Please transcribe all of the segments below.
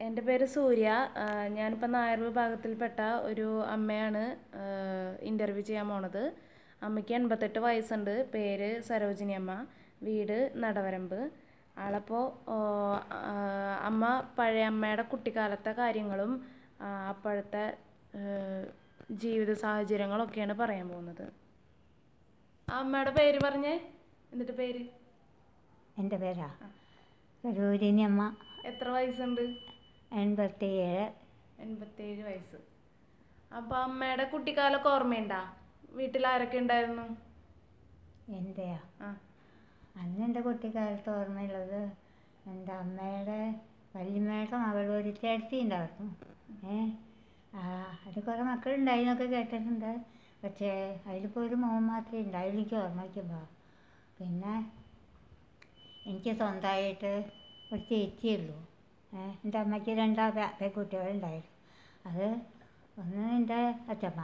എൻ്റെ പേര് സൂര്യ ഞാനിപ്പോൾ നായർ വിഭാഗത്തിൽപ്പെട്ട ഒരു അമ്മയാണ് ഇൻ്റർവ്യൂ ചെയ്യാൻ പോണത് അമ്മയ്ക്ക് എൺപത്തെട്ട് വയസ്സുണ്ട് പേര് സരോജിനി അമ്മ വീട് നടവരമ്പ് ആളപ്പോൾ അമ്മ പഴയ അമ്മയുടെ കുട്ടിക്കാലത്തെ കാര്യങ്ങളും ആ, അപ്പോഴത്തെ ഏഹ്, ജീവിത സാഹചര്യങ്ങളൊക്കെയാണ് പറയാൻ പോകുന്നത് ആ അമ്മയുടെ പേര് പറഞ്ഞേ എന്നിട്ട് പേര് എൻ്റെ പേരാ സരോജിനി അമ്മ എത്ര വയസ്സുണ്ട് എൺപത്തിയേഴ് എൺപത്തേഴ് വയസ്സ് അപ്പോൾ അമ്മയുടെ കുട്ടിക്കാലമൊക്കെ ഓർമ്മയുണ്ടാ വീട്ടിൽ ആരൊക്കെ ഉണ്ടായിരുന്നു എൻ്റെയാ ആ അന്ന് എൻ്റെ കുട്ടിക്കാലത്ത് ഓർമ്മയുള്ളത് എൻ്റെ അമ്മയുടെ വല്യമ്മയുടെ മകൾ ഒരു ചേട്ടത്തി ഉണ്ടായിരുന്നു ഏ ആ, അത് കുറേ മക്കളുണ്ടായി എന്നൊക്കെ കേട്ടിട്ടുണ്ട് പക്ഷേ അതിലിപ്പോൾ ഒരു മോൻ മാത്രമേ ഉണ്ടായുള്ളൂ എനിക്ക് ഓർമ്മ വയ്ക്കുമ്പോൾ പിന്നെ എനിക്ക് സ്വന്തമായിട്ട് ഒരു ചേച്ചിയുള്ളൂ ഏ എൻ്റെ അമ്മയ്ക്ക് രണ്ടാ പെൺകുട്ടികളുണ്ടായിരുന്നു അത് ഒന്ന് എൻ്റെ അച്ഛമ്മ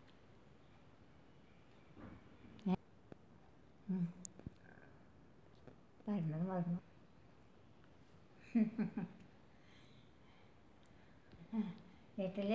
ഏ? ഉം. പറഞ്ഞത് മറന്നു വീട്ടിൽ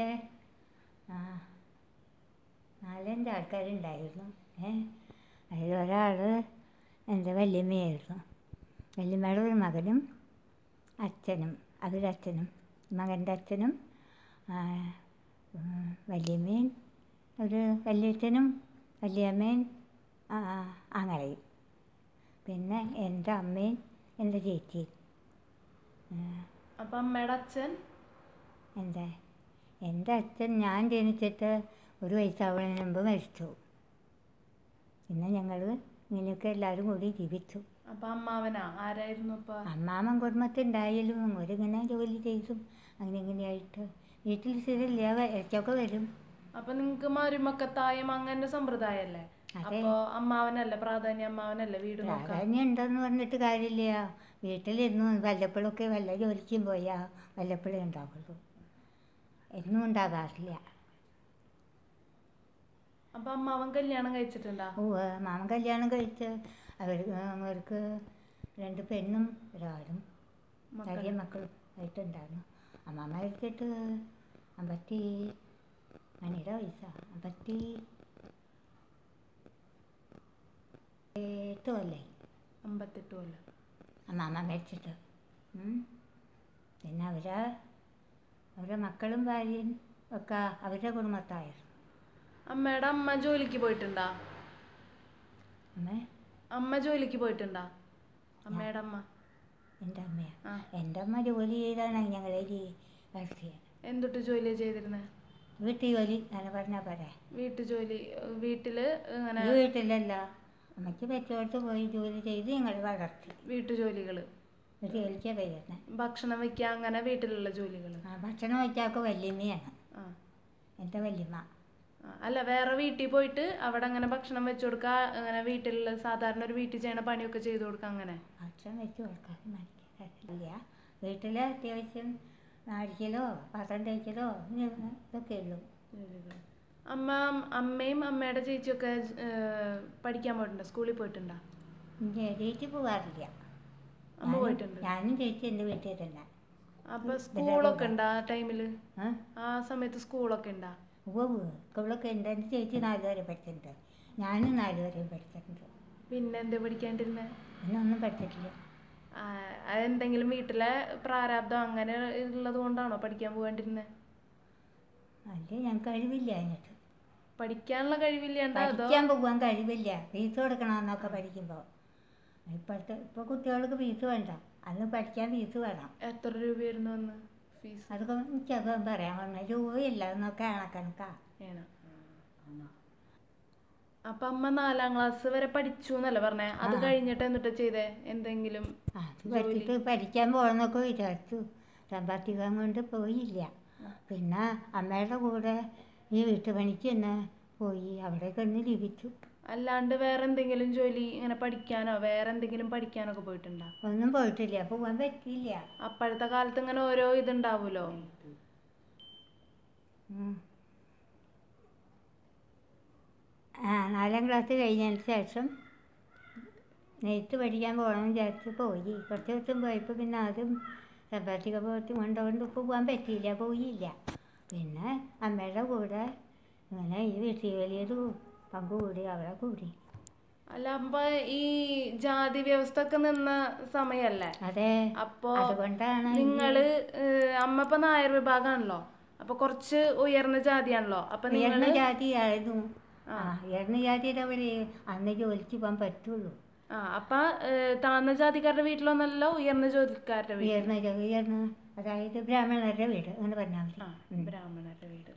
നാലഞ്ച് ആൾക്കാരുണ്ടായിരുന്നു ഏ അതിലൊരാൾ എൻ്റെ വല്യമ്മയായിരുന്നു വല്യമ്മയുടെ ഒരു മകനും അച്ഛനും അവരച്ഛനും മകൻ്റെ അച്ഛനും ആ, ഉം, വല്യമ്മയും ഒരു വല്യച്ഛനും വല്യമ്മയും ആ, ആങ്ങളയും പിന്നെ എൻ്റെ അമ്മയും എൻ്റെ ചേച്ചിയും ആ, അപ്പം അമ്മയുടെ അച്ഛൻ എൻ്റെ എൻ്റെ അച്ഛൻ ഞാൻ ജനിച്ചിട്ട് ഒരു വയസ്സാവുന്നതിന് മുമ്പ് മരിച്ചു പിന്നെ ഞങ്ങൾ ഇങ്ങനെയൊക്കെ എല്ലാവരും കൂടി ജീവിച്ചു അപ്പം അമ്മാവനാ ആരായിരുന്നു അപ്പം അമ്മാമൻ കുടുംബത്തിണ്ടായാലും അവരിങ്ങനെ ജോലി ചെയ്തും അങ്ങനെ ഇങ്ങനെയായിട്ട് വീട്ടിൽ സ്ഥിരമില്ല ഇടയ്ക്കൊക്കെ വരും അപ്പം നിങ്ങൾക്ക് മരുമക്കത്തായം അങ്ങനെ സമ്പ്രദായമല്ലേ അതെ. അപ്പോൾ അമ്മാവനല്ലേ പ്രാധാന്യം അമ്മാവനല്ലേ വീട് നോക്കാൻ പ്രാധാന്യം ഉണ്ടെന്ന് പറഞ്ഞിട്ട് കാര്യമില്ല വീട്ടിലിരുന്നു വല്ലപ്പോഴൊക്കെ വല്ല ജോലിക്കും പോയാൽ വല്ലപ്പോഴേ ഉണ്ടാവുള്ളൂ എന്നും ഉണ്ടാകാറില്ല അപ്പം അമ്മാവൻ കല്യാണം കഴിച്ചിട്ടുണ്ടാ ഓ മാമൻ കല്യാണം കഴിച്ച് അവർ അവർക്ക് രണ്ട് പെണ്ണും ഒരാളും മക്കൾ ചെറിയ മക്കളും ആയിട്ടുണ്ടായിരുന്നു അമ്മ മരിച്ചിട്ട് അമ്പത്തി മണിയുടെ വയസ്സാണ് അമ്പത്തി എട്ട് കൊല്ലായി അമ്പത്തെട്ട് കൊല്ലം അമ്മാമ്മ മരിച്ചിട്ട് ഉം. പിന്നെ അവരെ അവരുടെ മക്കളും ഭാര്യയും ഒക്കെ അവരുടെ കുടുംബത്തായിരുന്നു അമ്മയുടെ അമ്മ ജോലിക്ക് പോയിട്ടുണ്ടാ അമ്മേ അമ്മ ജോലിക്ക് പോയിട്ടുണ്ടാ അമ്മയുടെ അമ്മ എൻ്റെ അമ്മയാണ് ആ എൻ്റെ അമ്മ ജോലി ചെയ്താണ് ഞങ്ങളെ വളർത്തിയത് എന്തൊട്ട് ജോലിയാ ചെയ്തിരുന്നത് വീട്ടു ജോലി അങ്ങനെ പറഞ്ഞാൽ പോരെ വീട്ടു ജോലി വീട്ടില് ഇങ്ങനെ ഈ വീട്ടിലല്ല അമ്മയ്ക്ക് പറ്റിയോടത്ത് പോയി ജോലി ചെയ്ത് ഞങ്ങൾ വളർത്തി വീട്ടു ജോലികള് ഒരു ജോലിക്കാണ് പോയിരുന്നത് ഭക്ഷണം വെക്കുക അങ്ങനെ വീട്ടിലുള്ള ജോലികള് ആ ഭക്ഷണം വയ്ക്കാൾക്ക് വല്യമ്മയാണ് ആ എൻ്റെ വല്യമ്മ ആ, അല്ല വേറെ വീട്ടിൽ പോയിട്ട് അവിടെ അങ്ങനെ ഭക്ഷണം വെച്ചു കൊടുക്കുക അങ്ങനെ വീട്ടിലുള്ള സാധാരണ ഒരു വീട്ടിൽ ചെയ്യണ പണിയൊക്കെ ചെയ്തു കൊടുക്കുക അങ്ങനെ ഭക്ഷണം വെച്ച് കൊടുക്കാൻ മനസ്സിലാക്കില്ല വീട്ടിൽ അത്യാവശ്യം നാടിക്കലോ പാത്രം തേക്കലോ ഇങ്ങനെ ഇതൊക്കെ ഉള്ളൂ ജോലികൾ അമ്മ അമ്മയും അമ്മയുടെ ചേച്ചിയൊക്കെ ഏഹ്, പഠിക്കാൻ പോയിട്ടുണ്ടോ സ്കൂളിൽ പോയിട്ടുണ്ടോ ഇനി ചേച്ചി പോകാറില്ല അമ്മ ഞാനും- പോയിട്ടുണ്ട് ഞാനും ചേച്ചി എൻ്റെ വീട്ടിൽ തന്നെ അപ്പൊ സ്കൂളൊക്കെ ഉണ്ടോ ആ ടൈമില് ആ ആ സമയത്ത് സ്കൂളൊക്കെ ഉണ്ടോ ഉവ്വ് സ്കൂളൊക്കെ ഉണ്ട് എൻ്റെ ചേച്ചി നാല് വരെ പഠിച്ചിട്ടുണ്ട് ഞാനും നാല് വരെ പഠിച്ചിട്ടുണ്ട് പിന്നെ എന്താ പഠിക്കാണ്ടിരുന്നത് പിന്നെ ഒന്നും പഠിച്ചിട്ടില്ല അതെന്തെങ്കിലും വീട്ടിലെ പ്രാരാബ്ദം അങ്ങനെ ഉള്ളത് കൊണ്ടാണോ പഠിക്കാൻ പോകാണ്ടിരുന്നത് അല്ലേ ഞാൻ കഴിവില്ല അതിനകത്ത് പഠിക്കാനുള്ള കഴിവില്ലാണ്ടോ അതോ പഠിക്കാൻ പോകാൻ കഴിവില്ല ഫീസ് കൊടുക്കണമെന്നൊക്കെ പഠിക്കുമ്പോൾ ഇപ്പോഴത്തെ ഇപ്പോൾ കുട്ടികൾക്ക് ഫീസ് വേണ്ട അന്ന് പഠിക്കാൻ ഫീസ് വേണം എത്ര രൂപയായിരുന്നു അന്ന് ഫീസ് അതൊക്കെ എനിക്കത് പറയാൻ പറഞ്ഞ രൂപയില്ല എന്നൊക്കെ കണക്കാ ആണ് അപ്പൊ അമ്മ നാലാം ക്ലാസ് വരെ പഠിച്ചു എന്നല്ലേ പറഞ്ഞേ അത് ആ. കഴിഞ്ഞിട്ട് എന്നിട്ട് ചെയ്തേ എന്തെങ്കിലും അത് പഠിച്ചിട്ട് പഠിക്കാൻ പോകണമെന്നൊക്കെ വിചാരിച്ചു സാമ്പത്തികം കൊണ്ട് പോയില്ല പിന്നെ അമ്മയുടെ കൂടെ ഈ വീട്ടുപണിക്ക് തന്നെ പോയി അവിടെ കിടന്ന് ജീവിച്ചു അല്ലാണ്ട് വേറെ എന്തെങ്കിലും ജോലി ഇങ്ങനെ പഠിക്കാനോ വേറെ എന്തെങ്കിലും പഠിക്കാനൊക്കെ പോയിട്ടുണ്ടോ ഒന്നും പോയിട്ടില്ല പോകാൻ പറ്റിയില്ല അപ്പോഴത്തെ കാലത്ത് ഇങ്ങനെ ഓരോ ഇതുണ്ടാവുമല്ലോ ഉം. ആ നാലാം ക്ലാസ് കഴിഞ്ഞതിന് ശേഷം നെയ്ത്ത് പഠിക്കാൻ പോകണമെന്ന് വിചാരിച്ച് പോയി കുറച്ച് ദിവസം പോയപ്പോൾ പിന്നെ അതും സാമ്പത്തിക ബോധം കൊണ്ടുകൊണ്ട് ഇപ്പോൾ പോകാൻ പറ്റിയില്ല പോയില്ല പിന്നെ അമ്മയുടെ കൂടെ ഇങ്ങനെ ഈ വീട്ടിൽ വലിയത് പങ്കുകൂടി അവിടെ കൂടി അല്ല അപ്പൊ ഈ ജാതി വ്യവസ്ഥ ഒക്കെ നിന്ന സമയല്ലേ അതെ അപ്പോ അതുകൊണ്ടാണ് ഈ- നിങ്ങള് ഏഹ്, അമ്മ ഇപ്പൊ നായർ വിഭാഗമാണല്ലോ അപ്പൊ കുറച്ച് ഉയർന്ന ജാതിയാണല്ലോ അപ്പൊ ഉയർന്ന നിങ്ങള് ജാതിയായിരുന്നു ആ ഉയർന്ന ജാതിയുടെ അവിടെ അന്ന് ജോലിക്ക് പോകാൻ പറ്റുള്ളൂ ആ അപ്പൊ ഏഹ്, താഴ്ന്ന ജാതിക്കാരുടെ വീട്ടിലൊന്നല്ല ഉയർന്ന ജോലിക്കാരുടെ വീട്ടിൽ ഉയർന്ന ജാ- ഉയർന്ന അതായത് ബ്രാഹ്മണരുടെ വീട് അങ്ങനെ പറഞ്ഞാൽ ആ മതി ബ്രാഹ്മണരുടെ വീടല്ലേ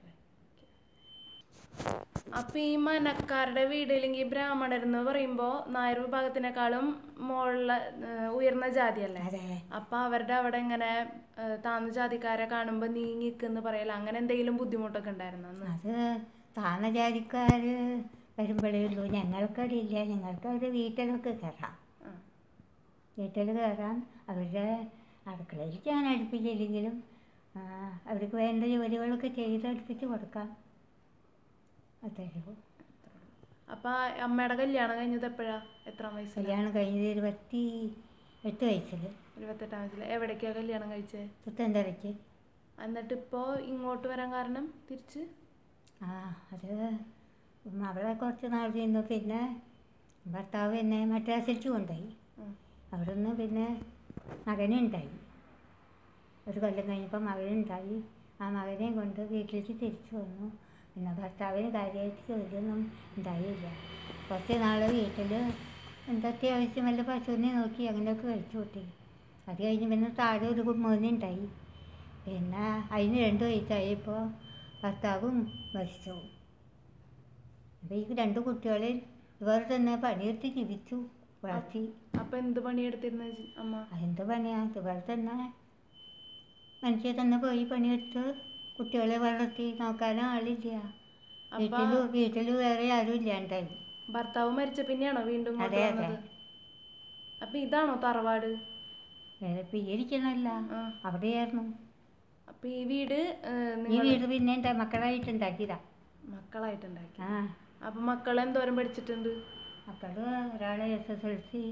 അപ്പൊ ഈ മനക്കാരുടെ വീട് അല്ലെങ്കിൽ ബ്രാഹ്മണർ എന്ന് പറയുമ്പോ നായർ വിഭാഗത്തിനേക്കാളും മുകളില ഏഹ്, ഉയർന്ന ജാതിയല്ലേ അതെ അപ്പൊ അവരുടെ അവിടെ ഇങ്ങനെ ഏഹ്, താഴ്ന്ന ജാതിക്കാരെ കാണുമ്പോ നീങ്ങിക്കെന്ന് പറയല അങ്ങനെ എന്തെങ്കിലും ബുദ്ധിമുട്ടൊക്കെ ഉണ്ടായിരുന്നു അന്ന് അത് താഴ്ന്ന ജാതിക്കാർ വരുമ്പോഴേ ഉള്ളൂ ഞങ്ങൾക്കതില്ല ഞങ്ങൾക്ക് അവരുടെ വീട്ടിലൊക്കെ കയറാം ആ. വീട്ടിൽ കയറാൻ അവരുടെ അടുക്കളയിലേക്ക് ഞാൻ അടുപ്പിച്ചില്ലെങ്കിലും ആ, അവർക്ക് വേണ്ട ജോലികളൊക്കെ ചെയ്ത് അടുപ്പിച്ച് കൊടുക്കാം അത്രേ ഉള്ളൂ അപ്പൊ അമ്മയുടെ കല്യാണം കഴിഞ്ഞത് എപ്പോഴാ എത്രാം വയസ്സിൽ കല്യാണം കഴിഞ്ഞത് ഇരുപത്തി എട്ട് വയസ്സിൽ ഇരുപത്തെട്ടാം വയസ്സിൽ എവിടേക്കാ കല്യാണം കഴിച്ചത് പുത്തൻതറയ്ക്ക് എന്നിട്ട് ഇപ്പോ ഇങ്ങോട്ട് വരാൻ കാരണം തിരിച്ച് ആ അത് അവിടെ കുറച്ച് നാൾ നിന്നു പിന്നെ ഭർത്താവ് എന്നെ മദ്രാസിലേക്ക് കൊണ്ടുപോയി ഉം. അവിടെ നിന്ന് പിന്നെ മകനുണ്ടായി ഒരു കൊല്ലം കഴിഞ്ഞപ്പോൾ മകനുണ്ടായി ആ മകനെയും കൊണ്ട് വീട്ടിലേക്ക് തിരിച്ചു വന്നു പിന്നെ ഭർത്താവിന് കാര്യമായിട്ട് ജോലിയൊന്നും ഉണ്ടായില്ല കുറച്ച് നാൾ വീട്ടിൽ എന്താ അത്യാവശ്യം വല്ല പശുവിനെ നോക്കി അങ്ങനെയൊക്കെ കഴിച്ചു കൂട്ടി അത് കഴിഞ്ഞ് പിന്നെ താഴെ ഒരു മോനുണ്ടായി പിന്നെ അതിന് രണ്ട് വയസ്സായപ്പോൾ ഭർത്താവും മരിച്ചു അപ്പോൾ ഈ രണ്ട് കുട്ടികളെ ഇവർ തന്നെ പണിയെടുത്ത് ജീവിച്ചു വളർത്തി അപ്പൊ എന്ത് പണിയെടുത്തിരുന്ന ജി- അമ്മ അതെന്ത് പണിയാ ഇതുപോലെ തന്നെ മനുഷ്യർ തന്നെ പോയി പണിയെടുത്ത് കുട്ടികളെ വളർത്തി നോക്കാനും ആളില്ല അപ്പൊ വീട്ടിൽ വീട്ടിൽ വേറെ ആരും ഇല്ലാണ്ടായി ഭർത്താവ് മരിച്ച പിന്നെയാണോ വീണ്ടും ഇങ്ങോട്ട് അതെ, അതെ. വന്നത് അപ്പൊ ഇതാണോ തറവാട് വേറെ പിരിക്കണല്ല ആ. അവിടെയായിരുന്നു അപ്പൊ ഈ വീട് ഏഹ്, ഈ നിങ്ങൾ വീട് പിന്നെ എൻ്റെ മക്കളായിട്ട് ഉണ്ടാക്കിയതാ മക്കളായിട്ടുണ്ടാക്കി ആ അപ്പൊ മക്കൾ എന്തോരം പഠിച്ചിട്ടുണ്ട് മക്കൾ ഒരാൾ എസ് എസ് എൽ സി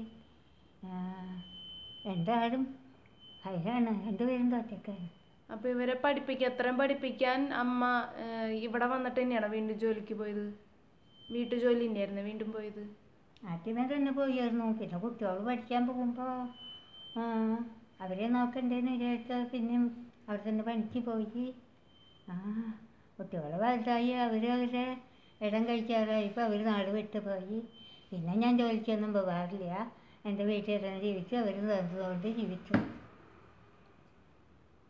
രണ്ടാളും അതിലാണ് രണ്ടുപേരും തോറ്റക്കാണ് അപ്പൊ ഇവരെ പഠിപ്പിക്കാൻ എത്രയും പഠിപ്പിക്കാൻ അമ്മ ഏഹ്, ഇവിടെ വന്നിട്ട് തന്നെയാണോ വീണ്ടും ജോലിക്ക് പോയത് വീട്ടു ജോലി തന്നെയായിരുന്നു വീണ്ടും പോയത് ആദ്യമേ തന്നെ പോയിരുന്നു പിന്നെ കുട്ടികൾ പഠിക്കാൻ പോകുമ്പോൾ അവരെ നോക്കണ്ടേന്ന് വിചാരിച്ചാൽ പിന്നെ അവിടെ തന്നെ പണിക്ക് പോയി ആ കുട്ടികൾ വലുതായി അവർ അവരെ ഇടം കഴിക്കാറായി ഇപ്പോൾ അവർ നാട് വിട്ട് പോയി പിന്നെ ഞാൻ ജോലിക്കൊന്നും പോകാറില്ല എൻ്റെ വീട്ടിൽ തന്നെ ജീവിച്ചു അവർ തന്നതുകൊണ്ട് ജീവിച്ചു